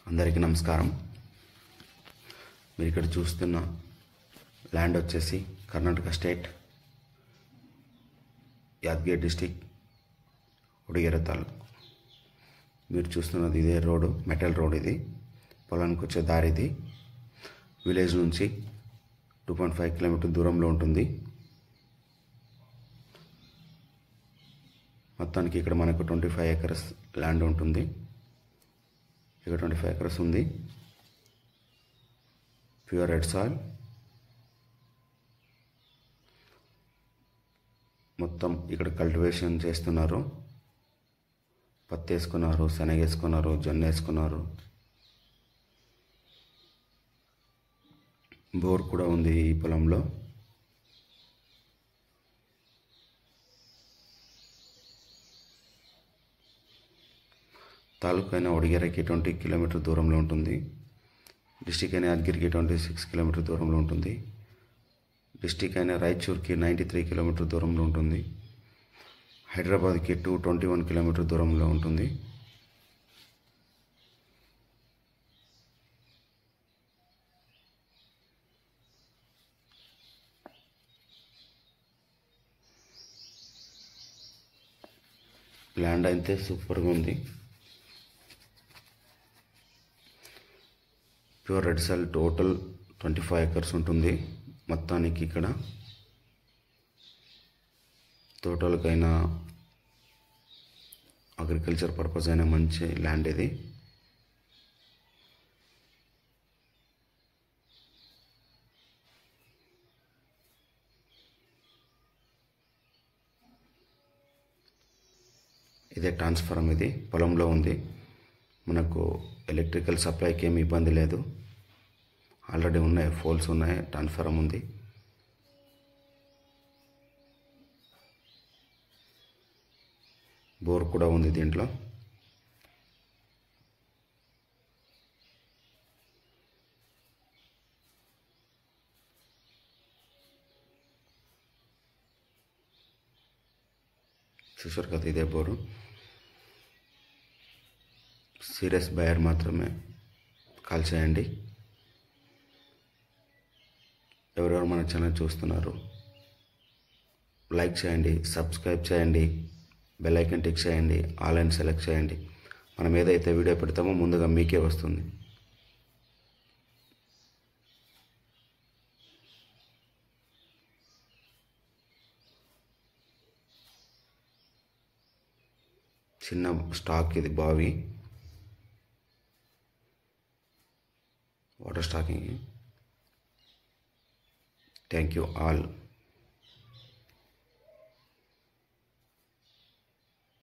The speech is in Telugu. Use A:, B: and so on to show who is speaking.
A: అందరికీ నమస్కారం మీరు ఇక్కడ చూస్తున్న ల్యాండ్ వచ్చేసి కర్ణాటక స్టేట్ యాదగిరి డిస్టిక్ ఉడిగేర తాలూకు మీరు చూస్తున్నది ఇదే రోడ్డు మెటల్ రోడ్ ఇది పొలానికి వచ్చే దారి ఇది విలేజ్ నుంచి టూ పాయింట్ ఫైవ్ కిలోమీటర్ దూరంలో ఉంటుంది మొత్తానికి ఇక్కడ మనకు ట్వంటీ ఫైవ్ ఎకర్స్ ల్యాండ్ ఉంటుంది ఇక్కడ ట్వంటీ ఫైవ్ ఎకర్స్ ఉంది ప్యూర్ రెడ్ సాయిల్ మొత్తం ఇక్కడ కల్టివేషన్ చేస్తున్నారు పత్తి వేసుకున్నారు శనగ వేసుకున్నారు జొన్న వేసుకున్నారు బోర్ కూడా ఉంది ఈ పొలంలో తాలూకా అయిన ఒడిగేరకి ట్వంటీ కిలోమీటర్ దూరంలో ఉంటుంది డిస్టిక్ అయిన యాదగిరికి ట్వంటీ సిక్స్ కిలోమీటర్ దూరంలో ఉంటుంది డిస్టిక్ అయిన రాయచూర్కి నైంటీ త్రీ కిలోమీటర్ దూరంలో ఉంటుంది హైదరాబాద్కి టూ ట్వంటీ వన్ కిలోమీటర్ దూరంలో ఉంటుంది ల్యాండ్ అయితే సూపర్గా ఉంది pure red soil total twenty five acres ఉంటుంది మొత్తానికి ఇక్కడ టోటల్కైనా అగ్రికల్చర్ పర్పస్ అయినా మంచి ల్యాండ్ ఇది ఇదే ట్రాన్స్ఫారం ఇది పొలంలో ఉంది మనకు ఎలక్ట్రికల్ సప్లైకి ఏమి ఇబ్బంది లేదు ఆల్రెడీ ఉన్నాయి ఫోల్స్ ఉన్నాయి ట్రాన్స్ఫారం ఉంది బోర్ కూడా ఉంది దీంట్లో చూసారు కదా ఇదే బోరు సీరియస్ బయర్ మాత్రమే కాల్ చేయండి ఎవరెవరు మన ఛానల్ చూస్తున్నారు లైక్ చేయండి సబ్స్క్రైబ్ చేయండి బెల్ ఐకన్ టిక్ చేయండి ఆల్ అండ్ సెలెక్ట్ చేయండి మనం ఏదైతే వీడియో పెడతామో ముందుగా మీకే వస్తుంది చిన్న స్టాక్ ఇది బావి water stocking thank you all